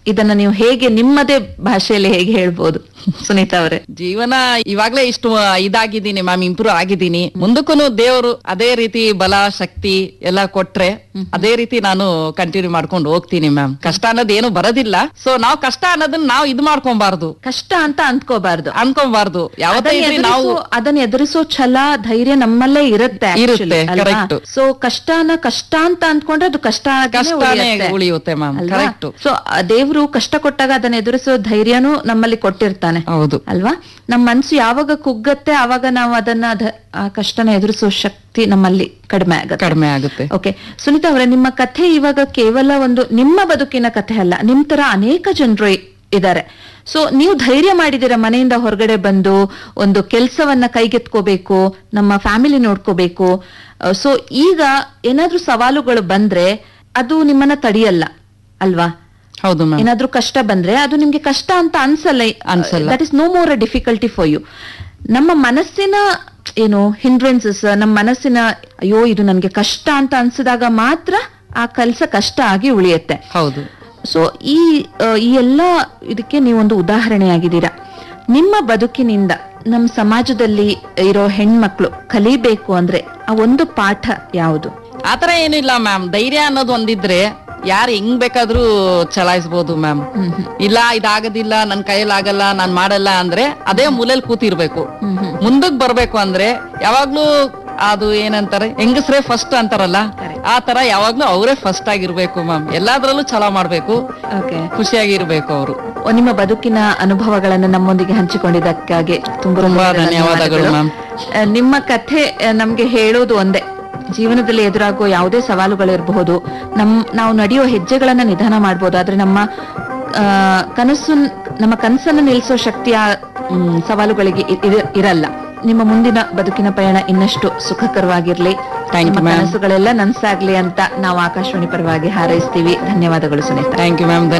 ಇದನ್ನ ನೀವು ಹೇಗೆ ನಿಮ್ಮದೇ ಭಾಷೆಯಲ್ಲಿ ಹೇಗೆ ಹೇಳ್ಬೋದು ಸುನೀತಾ ಅವರೇ ಜೀವನ ಇವಾಗ್ಲೇ ಇಷ್ಟು ಇದಾಗಿದ್ದೀನಿ ಮ್ಯಾಮ್ ಇಂಪ್ರೂವ್ ಆಗಿದ್ದೀನಿ ಮುಂದಕ್ಕೂ ದೇವರು ಅದೇ ರೀತಿ ಬಲ ಶಕ್ತಿ ಎಲ್ಲ ಕೊಟ್ರೆ ಅದೇ ರೀತಿ ನಾನು ಕಂಟಿನ್ಯೂ ಮಾಡ್ಕೊಂಡು ಹೋಗ್ತೀನಿ ಮ್ಯಾಮ್ ಕಷ್ಟ ಅನ್ನೋದು ಏನು ಬರೋದಿಲ್ಲ ಸೊ ನಾವು ಕಷ್ಟ ಅನ್ನೋದನ್ನ ನಾವು ಇದು ಮಾಡ್ಕೊಬಾರ್ದು ಕಷ್ಟ ಅಂತ ಅಂದ್ಕೋಬಾರ್ದು ಅನ್ಕೊಬಾರ್ದು ಯಾವತ್ತೇ ಅದನ್ನ ಇರ್ಲಿ ನಾವು ಎದುರಿಸೋ- ಅದನ್ನ ಎದುರಿಸೋ ಛಲ ಧೈರ್ಯ ನಮ್ಮಲ್ಲೇ ಇರುತ್ತೆ ಇರುತ್ತೆ, correct. ಸೊ ಕಷ್ಟನ ಕಷ್ಟ ಅಂತ ಅಂದ್ಕೊಂಡ್ರೆ ಅದು ಕಷ್ಟ ಆಗೇನೆ ಕಷ್ಟನೇ ಉಳಿಯುತ್ತೆ. ಉಳಿಯುತ್ತೆ ಮ್ಯಾಮ್ ಅಲ್ವಾ ಕರೆಕ್ಟ್ ಸೊ ದೇವ್ರು ಕಷ್ಟ ಕೊಟ್ಟಾಗ ಅದನ್ನ ಎದುರಿಸೋ ಧೈರ್ಯನೂ ನಮ್ಮಲ್ಲಿ ಕೊಟ್ಟಿರ್ತಾನೆ ಹೌದು ಅಲ್ವಾ ನಮ್ಮ ಮನ್ಸು ಯಾವಾಗ ಕುಗ್ಗತ್ತೆ ಆವಾಗ ನಾವು ಅದನ್ನ ಧ- ಆ ಕಷ್ಟನ ಎದುರಿಸೋ ಶಕ್ತಿ ನಮ್ಮಲ್ಲಿ ಕಡಿಮೆ ಆಗತ್ತೆ ಕಡಿಮೆ ಆಗುತ್ತೆ ಓಕೆ ಸುನೀತಾ ಅವರೇ ನಿಮ್ಮ ಕಥೆ ಇವಾಗ ಕೇವಲ ಒಂದು ನಿಮ್ಮ ಬದುಕಿನ ಕಥೆ ಅಲ್ಲ ನಿಮ್ ತರ ಅನೇಕ ಜನರು ಇದ್ದಾರೆ ಸೊ ನೀವು ಧೈರ್ಯ ಮಾಡಿದಿರ ಮನೆಯಿಂದ ಹೊರಗಡೆ ಬಂದು ಒಂದು ಕೆಲಸವನ್ನ ಕೈಗೆತ್ಕೋಬೇಕು ನಮ್ಮ ಫ್ಯಾಮಿಲಿ ನೋಡ್ಕೋಬೇಕು ಸೊ ಈಗ ಏನಾದ್ರೂ ಸವಾಲುಗಳು ಬಂದ್ರೆ ಅದು ನಿಮ್ಮನ್ನ ತಡೆಯಲ್ಲ ಅಲ್ವಾ ಹೌದು ಮ್ಯಾಮ್ ಏನಾದ್ರೂ ಕಷ್ಟ ಬಂದ್ರೆ ಅದು ನಿಮ್ಗೆ ಕಷ್ಟ ಅಂತ ಅನ್ಸಲ್ಲ ಅನ್ಸಲ್ಲ. That is no more a difficulty for you ನಮ್ಮ ಮನಸ್ಸಿನ ಏನು ಹಿಂಡ್ರೆನ್ಸಸ್ ನಮ್ಮ ಮನಸ್ಸಿನ ಅಯ್ಯೋ ಇದು ನನ್ಗೆ ಕಷ್ಟ ಅಂತ ಅನ್ಸಿದಾಗ ಮಾತ್ರ ಆ ಕೆಲಸ ಕಷ್ಟ ಆಗಿ ಉಳಿಯುತ್ತೆ ಹೌದು ಸೊ ಈ ಆ, ಈ ಎಲ್ಲ ಇದಕ್ಕೆ ನೀವೊಂದು ಉದಾಹರಣೆಯಾಗಿದ್ದೀರಾ ನಿಮ್ಮ ಬದುಕಿನಿಂದ ನಮ್ಮ ಸಮಾಜದಲ್ಲಿ ಇರೋ ಹೆಣ್ಮಕ್ಳು ಕಲಿಬೇಕು ಅಂದ್ರೆ ಆ ಒಂದು ಪಾಠ ಯಾವುದು ಆತರ ಏನಿಲ್ಲ ಮ್ಯಾಮ್ ಧೈರ್ಯ ಅನ್ನೋದು ಒಂದಿದ್ರೆ ಯಾರು ಹೆಂಗ್ ಬೇಕಾದ್ರೂ ಚಲಾಯಿಸ್ಬೋದು ಮ್ಯಾಮ್ ಇಲ್ಲ ಇದಾಗೋದಿಲ್ಲ ನನ್ ಕೈಯಲ್ಲಿ ಆಗಲ್ಲ ನಾನ್ ಮಾಡಲ್ಲ ಅಂದ್ರೆ ಅದೇ ಮೂಲೆಯಲ್ಲಿ ಕೂತಿರ್ಬೇಕು ಮುಂದಕ್ ಬರ್ಬೇಕು ಅಂದ್ರೆ ಯಾವಾಗ್ಲೂ ಅದು ಏನಂತಾರೆ ಹೆಂಗಸ್ರೇ ಫಸ್ಟ್ ಅಂತಾರಲ್ಲ ಆ ತರ ಯಾವಾಗ್ಲೂ ಅವರೇ ಫಸ್ಟ್ ಆಗಿರ್ಬೇಕು ಮ್ಯಾಮ್ ಎಲ್ಲಾದ್ರಲ್ಲೂ ಛಲ ಮಾಡ್ಬೇಕು ಓಕೆ ಖುಷಿಯಾಗಿರ್ಬೇಕು ಅವರು ನಿಮ್ಮ ಬದುಕಿನ ಅನುಭವಗಳನ್ನು ನಮ್ಮೊಂದಿಗೆ ಹಂಚಿಕೊಂಡಿದ್ದಕ್ಕಾಗಿ ತುಂಬ ತುಂಬಾ ಧನ್ಯವಾದಗಳು, ಮ್ಯಾಮ್. ಆ, ನಿಮ್ಮ ಕಥೆ ಆ, ನಮ್ಗೆ ಹೇಳೋದು ಒಂದೇ ಜೀವನದಲ್ಲಿ ಎದುರಾಗುವ ಯಾವುದೇ ಸವಾಲುಗಳಿರಬಹುದು ನಮ್ ನಾವು ನಡೆಯೋ ಹೆಜ್ಜೆಗಳನ್ನ ನಿಧಾನ ಮಾಡ್ಬೋದು ಆದ್ರೆ ನಮ್ಮ ಆ, ಕನಸು ನಮ್ಮ ಕನಸನ್ನು ನಿಲ್ಲಿಸೋ ಶಕ್ತಿಯ ಮ್, ಸವಾಲುಗಳಿಗೆ ಇ- ಇರ- ಇರಲ್ಲ ನಿಮ್ಮ ಮುಂದಿನ ಬದುಕಿನ ಪಯಣ ಇನ್ನಷ್ಟು ಸುಖಕರವಾಗಿರ್ಲಿ Thank you, ನಿಮ್ಮ ma'am. ಕನಸುಗಳೆಲ್ಲ ನನ್ಸಾಗ್ಲಿ ಅಂತ ನಾವು ಆಕಾಶವಾಣಿ ಪರವಾಗಿ ಹಾರೈಸ್ತೀವಿ ಧನ್ಯವಾದಗಳು ಸುನೀತಾ ಥ್ಯಾಂಕ್ ಯು ಮ್ಯಾಮ್